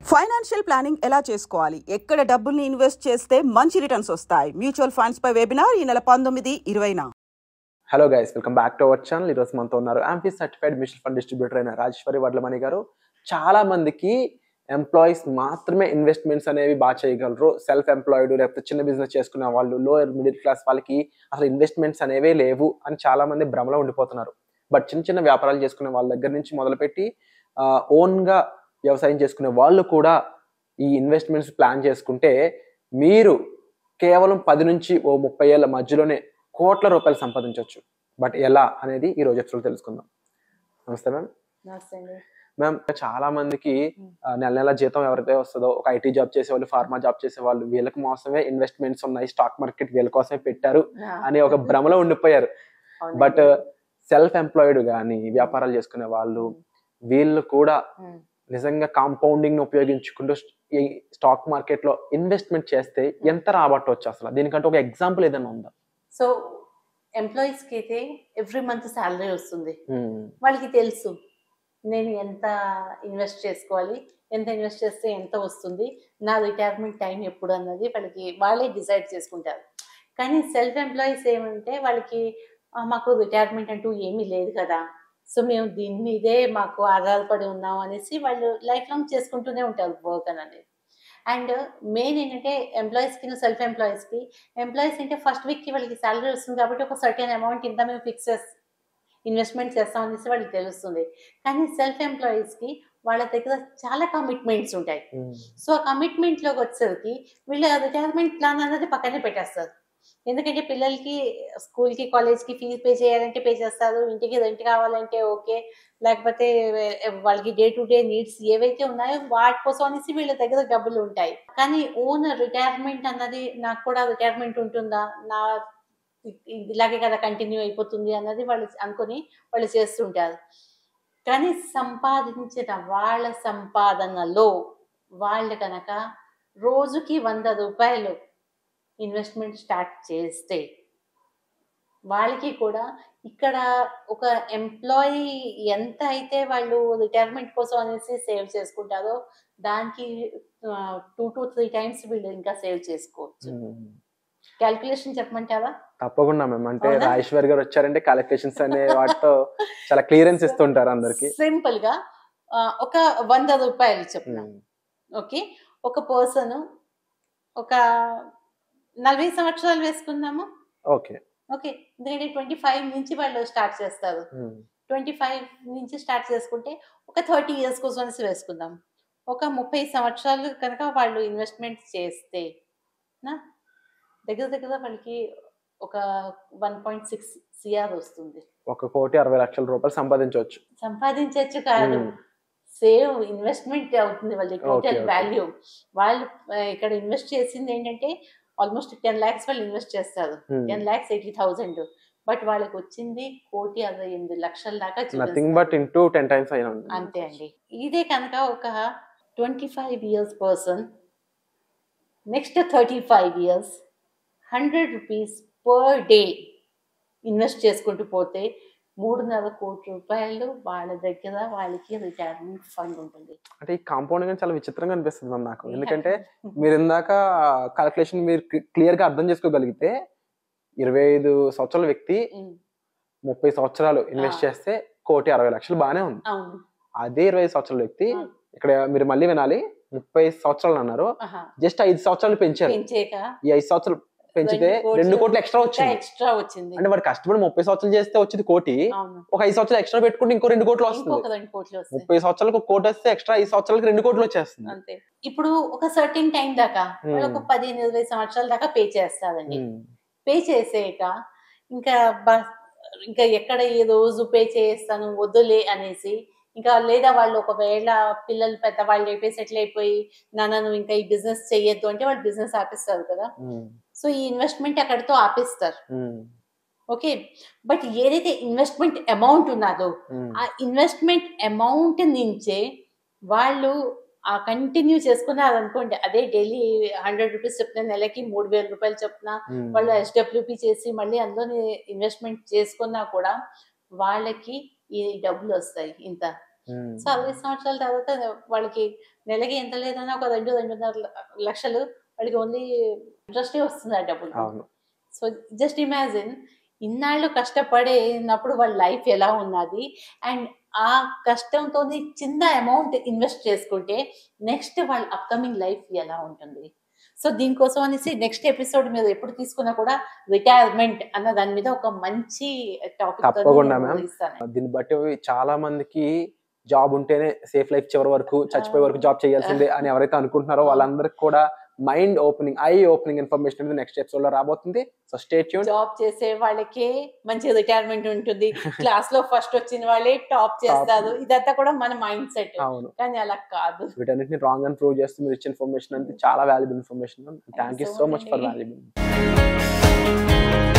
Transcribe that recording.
Financial planning ఎలా చేసుకోవాలి ఎక్కడ డబ్బుల్ని ఇన్వెస్ట్ చేస్తే మంచి రిటర్న్స్ వస్తాయి మ్యూచువల్ ఫండ్స్ పై వెబినార్ ఈ నెల పంతొమ్మిది ఇరవైన hello guys welcome back to our channel ఈరోజు మనతో ఉన్నారు AMFI certified mutual fund distributor అయిన రాజేశ్వరి వడ్లమణి గారు చాలా మందికి ఎంప్లాయీస్ మాత్రమే ఇన్వెస్ట్మెంట్స్ అనేవి బాగా చేయగలరు సెల్ఫ్ ఎంప్లాయిడ్ లేకపోతే చిన్న బిజినెస్ చేసుకునే వాళ్ళు లోయర్ మిడిల్ క్లాస్ వాళ్ళకి అసలు ఇన్వెస్ట్మెంట్స్ అనేవే లేవు అని చాలా మంది భ్రమలో ఉండిపోతున్నారు బట్ చిన్న చిన్న వ్యాపారాలు చేసుకునే వాళ్ళ దగ్గర నుంచి మొదలుపెట్టి ఓన్ గా వ్యవసాయం చేసుకునే వాళ్ళు కూడా ఈ ఇన్వెస్ట్మెంట్స్ ప్లాన్ చేసుకుంటే మీరు కేవలం పది నుంచి ఓ ముప్పై ఏళ్ళ మధ్యలోనే కోట్ల రూపాయలు సంపాదించవచ్చు బట్ ఎలా అనేది ఈ రోజు ఎపిసోడ్ తెలుసుకుందాం నమస్తే మ్యామ్ నమస్తే అండి మ్యామ్ చాలా మందికి ఆ, నెల నెల జీతం ఎవరైతే వస్తుందో ఒక ఐటీ జాబ్ చేసే వాళ్ళు ఫార్మా జాబ్ చేసే వాళ్ళు వీళ్ళకి మోసమే ఇన్వెస్ట్మెంట్స్ ఉన్నాయి స్టాక్ మార్కెట్ వీళ్ళ కోసమే పెట్టారు అనే ఒక భ్రమలో ఉండిపోయారు అవునండి. బట్ సెల్ఫ్ ఎంప్లాయిడ్ కానీ వ్యాపారాలు చేసుకునే వాళ్ళు వీళ్ళు కూడా ఉమ్. నిజంగా కాంపౌండింగ్ ఉపయోగించుకుంటూ ఈ స్టాక్ మార్కెట్ లో ఇన్వెస్ట్మెంట్ చేస్తే ఎంత రాబట్టవచ్చు అసలు దీనికంటే ఒక ఎగ్జాంపుల్ ఏదైనా ఉందా సో ఎంప్లాయీస్ కి అయితే ఎవ్రీ మంత్ శాలరీ వస్తుంది వాళ్ళకి తెలుసు నేను ఎంత ఇన్వెస్ట్ చేసుకోవాలి ఎంత ఇన్వెస్ట్ చేస్తే ఎంత వస్తుంది నా రిటైర్మెంట్ టైం ఎప్పుడు అన్నది వాళ్ళకి వాళ్ళే డిసైడ్ చేసుకుంటారు కానీ సెల్ఫ్ ఎంప్లాయీస్ ఏమంటే వాళ్ళకి "ఆ, మాకు రిటైర్మెంట్ అంటూ ఏమీ లేదు కదా సో మేము దీని మీదే మాకు ఆధారపడి ఉన్నాం అనేసి వాళ్ళు లైఫ్ లాంగ్ చేసుకుంటూనే ఉంటారు వర్క్ అనేది అండ్ మెయిన్ ఏంటంటే ఎంప్లాయీస్కి సెల్ఫ్ ఎంప్లాయీస్కి ఎంప్లాయీస్ అంటే ఫస్ట్ వీక్కి వాళ్ళకి శాలరీ వస్తుంది కాబట్టి ఒక సర్టెన్ అమౌంట్ ఇంత మేము ఫిక్స్ ఇన్వెస్ట్మెంట్ చేస్తాం అనేసి వాళ్ళకి తెలుస్తుంది కానీ సెల్ఫ్ ఎంప్లాయీస్కి వాళ్ళ దగ్గర చాలా కమిట్మెంట్స్ ఉంటాయి సో ఆ కమిట్మెంట్లోకి వచ్చేసరికి వీళ్ళు రిటైర్మెంట్ ప్లాన్ అనేది పక్కనే పెట్టేస్తారు ఎందుకంటే పిల్లలకి స్కూల్కి కాలేజ్కి ఫీజు పే చేయాలంటే పే చేస్తారు ఇంటికి రెంట్ కావాలంటే ఓకే లేకపోతే వాళ్ళకి డే టు డే నీడ్స్ ఏవైతే ఉన్నాయో వాటి కోసం అనేసి వీళ్ళ దగ్గర డబ్బులు ఉంటాయి కానీ ఓన్ రిటైర్మెంట్ అన్నది నాకు కూడా రిటైర్మెంట్ ఉంటుందా నా ఇలాగే కదా కంటిన్యూ అయిపోతుంది అన్నది వాళ్ళు అనుకొని వాళ్ళు చేస్తుంటారు కానీ సంపాదించిన వాళ్ళ సంపాదనలో వాళ్ళు కనుక రోజుకి వంద రూపాయలు ఇన్వెస్ట్మెంట్ స్టార్ట్ చేస్తే వాళ్ళకి కూడా ఇక్కడ ఒక ఎంప్లాయీ ఎంత అయితే వాళ్ళు రిటైర్మెంట్ కోసం అనేసి సేవ్ చేసుకుంటారో దానికి టూ టు త్రీ టైమ్స్ వీళ్ళు ఇంకా సేవ్ చేసుకోవచ్చు క్యాల్కులేషన్ చెప్పమంటారా తప్పకుండా మ్యామ్ అంటే అవునా? రాజేశ్వర్ గారు వచ్చారంటే క్యాలిక్యులేషన్స్ అనే వాటితో చాలా క్లియరెన్స్ ఇస్తుంటారు అందరికి సింపుల్ గా ఆ, ఒక వంద రూపాయలు చెప్పిన ఓకే ఒక పర్సన్ ఒక నలభై సంవత్సరాలు వేసుకుందాము ఓకే ఓకే ఎందుకంటే ట్వంటీ ఫైవ్ నుంచి వాళ్ళు స్టార్ట్ చేస్తారు ట్వంటీ ఫైవ్ నుంచి స్టార్ట్ చేసుకుంటే ఒక థర్టీ ఇయర్స్ కోసం అనేసి వేసుకుందాం ఒక ముప్పై సంవత్సరాలు కనుక వాళ్ళు ఇన్వెస్ట్మెంట్ చేస్తే నా దగ్గర దగ్గర వాళ్ళకి ఒక వన్ పాయింట్ సిక్స్ సిఆర్ వస్తుంది ఒక కోటి అరవై లక్షల రూపాయలు సంపాదించవచ్చు సంపాదించవచ్చు కాదు సేవ్ ఇన్వెస్ట్మెంట్ అవుతుంది వాళ్ళ Okay, టోటల్ okay. వాల్యూ వాళ్ళు ఆ, ఇక్కడ ఇన్వెస్ట్ చేసింది ఏంటంటే ఆల్మోస్ట్ టెన్ ల్యాక్స్ వాళ్ళు ఇన్వెస్ట్ చేస్తారు ten lakhs eighty thousand but వాళ్ళకి వచ్చింది కోటి అరవై ఎనిమిది లక్షల దాకా నథింగ్ చూపిస్తారు. బట్ ఇంటూ టెన్ టైమ్స్ అయినా ఉంది అంతే అండి ఇదే కనుక ఒక twenty five years person next thirty five years hundred rupees per day invest చేసుకుంటూ పోతే మూడున్నర కోటి రూపాయలు వాళ్ళ దగ్గర వాళ్ళకి రిటైర్మెంట్ ఫండ్ ఉంటుంది అంటే ఈ కాంపౌండ్ చాలా విచిత్రంగా అనిపిస్తుంది మ్యామ్ నాకు ఎందుకంటే మీరు ఇందాక కాలిక్యులేషన్ మీరు క్లియర్ గా అర్థం చేసుకోగలిగితే ఇరవై ఐదు సంవత్సరాల వ్యక్తి ఉమ్, ముప్పై సంవత్సరాలు ఇన్వెస్ట్ ఆ. చేస్తే కోటి అరవై లక్షలు బాగానే ఉంది అవును అదే ఇరవై ఐదు సంవత్సరాల వ్యక్తి ఆ. ఇక్కడ మీరు మళ్ళీ వినాలి ముప్పై సంవత్సరాలు అన్నారు ఆహా. జస్ట్ ఐదు సంవత్సరాలు పెంచారు పెంచేక ఈ ఐదు సంవత్సరాలు పెంచితే రెండు కోట్లు రెండు కోట్లు ఎక్స్ట్రా వచ్చింది ఎక్స్ట్రా వచ్చింది అంటే వాడు కష్టపడి ముప్పై సంవత్సరాలు చేస్తే వచ్చింది కోటి అవును ఒక ఐదు సంవత్సరాలు ఎక్స్ట్రా పెట్టుకుంటే ఇంకో రెండు కోట్లు వస్తుంది ఇంకొక రెండు కోట్లు వస్తాయి ముప్పై సంవత్సరాలకు ఒక కోటి వస్తే ఎక్స్ట్రా ఐదు సంవత్సరాలకి రెండు కోట్లు వచ్చేస్తుంది అంతే ఇప్పుడు ఒక సర్టెన్ టైం దాకా Hmm. వాళ్ళు ఒక పదిహేను ఇరవై సంవత్సరాల దాకా పే చేస్తారండి ఉమ్. పే చేసేయక ఇంకా బ- ఇంకా ఎక్కడ ఏ రోజు పే చేస్తాను వద్దులే అనేసి ఇంకా లేదా వాళ్ళు ఒకవేళ పిల్లలు పెద్దవాళ్ళు అయిపోయి సెటిల్ అయిపోయి నాన్న నువ్వు ఇంకా ఈ బిజినెస్ చెయ్యొద్దు అంటే వాళ్ళు బిజినెస్ ఆపిస్తారు కదా ఉమ్. సో ఈ ఇన్వెస్ట్మెంట్ అక్కడితో ఆపిస్తారు ఉమ్. ఓకే బట్ ఏదైతే ఇన్వెస్ట్మెంట్ అమౌంట్ ఉన్నదో ఉమ్. ఆ ఇన్వెస్ట్మెంట్ అమౌంట్ నుంచే వాళ్ళు ఆ కంటిన్యూ చేసుకున్నారు అనుకోండి అదే డైలీ హండ్రెడ్ రూపీస్ చెప్పిన నెలకి మూడు వేల రూపాయలు చెప్పిన ఉమ్. వాళ్ళు ఎస్డబ్ల్యూపి చేసి మళ్ళీ అందులోనే ఇన్వెస్ట్మెంట్ చేసుకున్నా కూడా వాళ్ళకి ఈ డబ్బులు వస్తాయి ఇంత ఉమ్. సో అరవై సంవత్సరాల తర్వాత వాళ్ళకి నెలకి ఎంత లేదన్నా ఒక రెండు రెండున్నర ల- లక్షలు వాళ్ళకి ఓన్లీ ఇంట్రెస్టే వస్తుంది ఆ డబ్బులు అవును సో జస్ట్ ఇమాజిన్ ఇన్నాళ్ళు కష్టపడినప్పుడు వాళ్ళ లైఫ్ ఎలా ఉన్నది అండ్ ఆ కష్టంతో చిన్న అమౌంట్ ఇన్వెస్ట్ చేసుకుంటే నెక్స్ట్ వాళ్ళ అప్కమింగ్ లైఫ్ ఎలా ఉంటుంది సో దీనికోసం అనేసి నెక్స్ట్ ఎపిసోడ్ మీద ఎప్పుడు తీసుకున్నా కూడా రిటైర్మెంట్ అన్న దాని మీద ఒక మంచి తప్పకుండా, ma'am. టాపిక్ ఇస్తాను దీన్ని బట్టి చాలా మందికి జాబ్ ఉంటేనే సేఫ్ లైఫ్ చివరి వరకు చచ్చిపోయే వరకు జాబ్ చేయాల్సిందే అని ఎవరైతే అనుకుంటున్నారో వాళ్ళందరికి కూడా mind opening eye opening information అనేది నెక్స్ట్ ఎపిసోడ్ లో రాబోతుంది సో స్టే ట్యూన్ జాబ్ చేసే వాళ్ళకే మంచి రిటైర్మెంట్ ఉంటుంది క్లాస్ లో ఫస్ట్ వచ్చిన వాళ్ళే టాప్ చేస్తారు ఇదంతా కూడా మన మైండ్ సెట్ అవును కానీ అలా కాదు వీటన్నిటిని రాంగ్ అని ప్రూవ్ చేస్తూ మీరు ఇచ్చిన ఇన్ఫర్మేషన్ అంతే చాలా valuable information thank you so so much much for అండి. వాల్యుబుల్